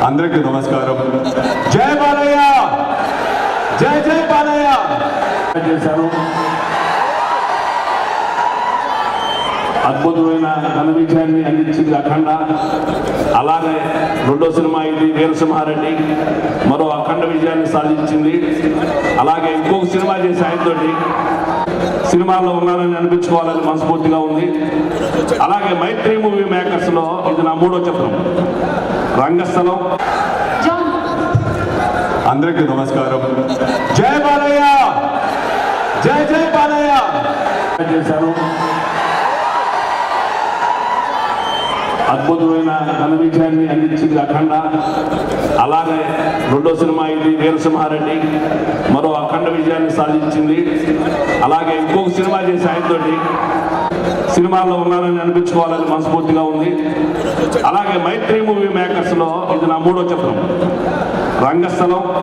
అందరికీ నమస్కారం జై బాలయ్య జై జై బాలయ్య చేశాను అద్భుతమైన ఘన విజయాన్ని అందించింది అఖండ అలాగే రెండో సినిమా ఇది వీరసింహారెడ్డి మరో అఖండ విజయాన్ని సాధించింది అలాగే ఇంకొక సినిమా చేసి ఆయనతోటి సినిమాల్లో ఉన్నానని అనిపించుకోవాలని మనస్ఫూర్తిగా ఉంది అలాగే మైత్రి మూవీ మేకర్స్ లో ఇది నా మూడో చిత్రం రంగస్థలం జాన్ అందరికీ నమస్కారం జై బాలయ్య జై జై బాలయ్య చేశాను అద్భుతమైన ఘన విజయాన్ని అందించింది అఖండ అలాగే రెండో సినిమా ఇది వీరసింహారెడ్డి మరో అఖండ విజయాన్ని సాధించింది అలాగే ఇంకొక సినిమా చేసి ఆయనతోటి సినిమాల్లో ఉన్నానని అనిపించుకోవాలని మనస్ఫూర్తిగా ఉంది అలాగే మైత్రి మూవీ మేకర్స్ లో ఇది నా మూడో చిత్రం రంగస్థలం